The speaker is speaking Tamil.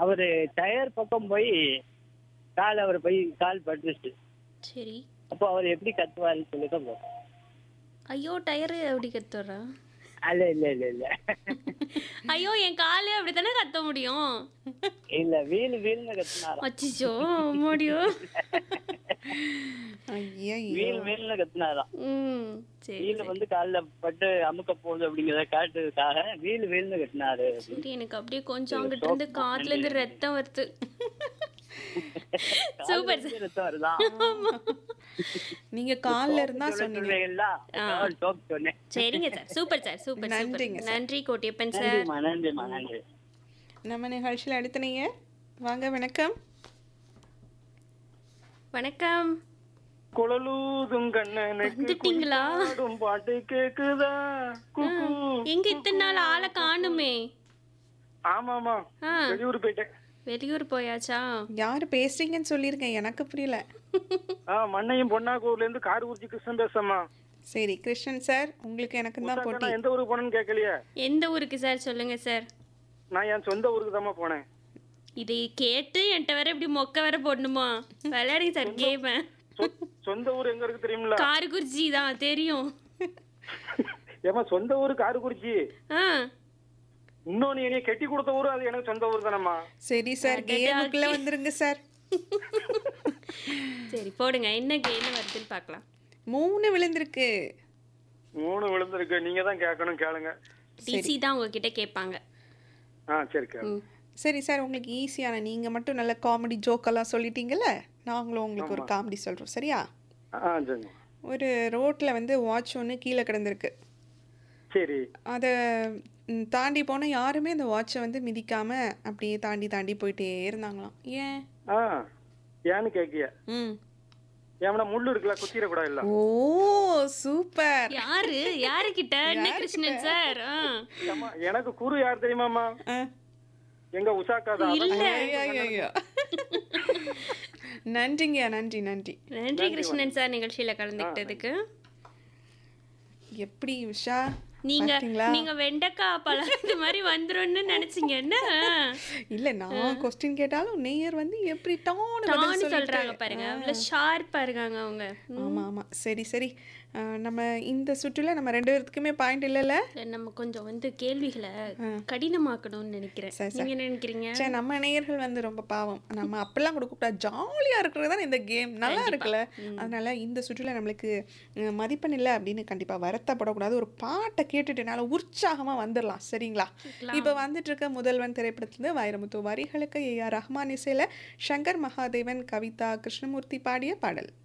அவரு டயர் பக்கம் போய் கால் அவர் போய் கால் பட்டுருச்சு சரி அப்போ அவர் எப்படி கத்துவாருன்னு சொல்லிட்டு போ ஐயோ டயரு அப்படி கத்துறா அல்ல இல்ல இல்ல இல்ல ஐயோ என் காலு அப்படித்தானே கத்த முடியும் இல்ல வீல் வீல்னு கத்துனாராம் அச்சிச்சோ முடியும் ஐயா வீல் வீல்னு கத்துனாராம் ம் சரி வீல் வந்து கால்ல பட்டு அமுக்க போகுது அப்படிங்கறத காட்டுறதுக்காக வீல் வீல்னு கட்டினாரு சரி எனக்கு அப்படியே கொஞ்சம் அங்கிட்ட இருந்து காத்துல இருந்து ரத்தம் வருது சூப்பர் சார் ரத்தம் வருதான் நீங்க கால்ல இருந்தா சொன்னீங்க சொன்னீங்களா டோப் சொன்னேன் சரிங்க சார் சூப்பர் சார் சூப்பர் நன்றிங்க சூப்பர் நன்றி கோட்டியப்பன் சார் நன்றிம்மா நன்றிம்மா நன்றி நம்ம நிகழ்ச்சியில் அடுத்து நீங்க வாங்க வணக்கம் வணக்கம் குழலூதும் கண்ணனுக்கு வந்துட்டீங்களா பாடும் பாட்டு கேக்குதா குக்கு எங்க இத்தனை நாள் ஆளை காணுமே ஆமாமா ஆ வெளியூர் போயிட்டேன் வெளியூர் போயாச்சா யாரு பேசுறீங்கன்னு சொல்லிருக்கேன் எனக்கு புரியல ஆ மண்ணையும் பொன்னாக்கூர்ல இருந்து காரக்குறிச்சி கிருஷ்ணன் பேசம்மா சரி கிருஷ்ணன் சார் உங்களுக்கு எனக்கு தான் போட்டி நான் எந்த ஊருக்கு போனேன்னு கேட்கலையே எந்த ஊருக்கு சார் சொல்லுங்க சார் நான் என் சொந்த ஊருக்கு தாம்மா போனேன் இதை கேட்டு என்கிட்ட வேற இப்படி மொக்க வேற போடணுமா விளையாடுங்க சார் கேம சொ- சொந்த ஊர் எங்க இருக்கு தெரியுமில காரக்குறிச்சி தான் தெரியும் ஏமா சொந்த ஊரு காரக்குறிச்சி ஆ இன்னொன்னு என்னைய கெட்டி கொடுத்த ஊரு அது எனக்கு சொந்த ஊர் தானம்மா சரி சார் கேமுக்குள்ள வந்துருங்க சார் சரி போடுங்க என்ன என்ன வருதுன்னு பார்க்கலாம் மூணு விழுந்திருக்கு மூணு விழுந்திருக்கு நீங்க தான் கேட்கணும் கேளுங்க டிசி தான் உங்ககிட்ட கேட்பாங்க ஆ சரி கேளு ம் சரி சார் உங்களுக்கு ஈஸியான நீங்க மட்டும் நல்ல காமெடி ஜோக்கெல்லாம் சொல்லிட்டீங்கல்ல நாங்களும் உங்களுக்கு ஒரு காமெடி சொல்றோம் சரியா ஆ சரிங்க ஒரு ரோட்ல வந்து வாட்ச் ஒன்று கீழே கிடந்திருக்கு சரி அதை ம், தாண்டி போன யாருமே அந்த வாட்சை வந்து மிதிக்காம அப்படியே தாண்டி தாண்டி போயிட்டே இருந்தாங்களாம் ஏன் ஆ ஏன்னு கேக்கிய ம் ஏன்னா முள்ளு இருக்குல்ல குத்திடக்கூடாது இல்ல ஓ சூப்பர் யாரு யாரு கிட்ட என்ன கிருஷ்ணன் சார் ஆ. ஏம்மா, எனக்கு குரு யார் தெரியுமாமா ஆ. எங்க உஷாக்கா தான் இல்ல ஐயோ நன்றிங்க நன்றி நன்றி நன்றி கிருஷ்ணன் சார் நிகழ்ச்சியில கலந்துக்கிட்டதுக்கு எப்படி உஷா நீங்க பாத்தீங்களா? நீங்க வெண்டைக்காய் பழம் இது மாதிரி வந்துரும்னு நினைச்சீங்க என்ன இல்ல நான் கொஸ்டின் கேட்டாலும் நேயர் வந்து எப்படி டான்னு பதில் டான்னு சொல்லிட்டு- சொல்றாங்க பாருங்க அவ்வளவு ஷார்ப்பா இருக்காங்க அவங்க ஆமா ஆமா சரி சரி ஆ, நம்ம இந்த சுற்றுல நம்ம ரெண்டு பேர்த்துக்குமே பாயிண்ட் இல்லைல்ல நம்ம கொஞ்சம் வந்து கேள்விகளை கடினமாக்கணும்னு நினைக்கிறேன் சரி, நீங்க என்ன நினைக்கிறீங்க சே நம்ம நேயர்கள் வந்து ரொம்ப பாவம் நம்ம அப்பெல்லாம் கொடுக்க கூடாது ஜாலியா இருக்கிறது தான் இந்த கேம் நல்லா இருக்குல்ல அதனால இந்த சுற்றுல நம்மளுக்கு அஹ், மதிப்பெண் இல்லை அப்படின்னு கண்டிப்பா வருத்தப்படக்கூடாது ஒரு பாட்டை கேட்டுட்டு என்னால உற்சாகமா வந்துடலாம் சரிங்களா இப்போ வந்துட்டு இருக்க முதல்வன் திரைப்படத்துல வைரமுத்து வரிகளுக்கு ஏ ஆர் ரஹ்மான் இசையில சங்கர் மகாதேவன் கவிதா கிருஷ்ணமூர்த்தி பாடிய பாடல்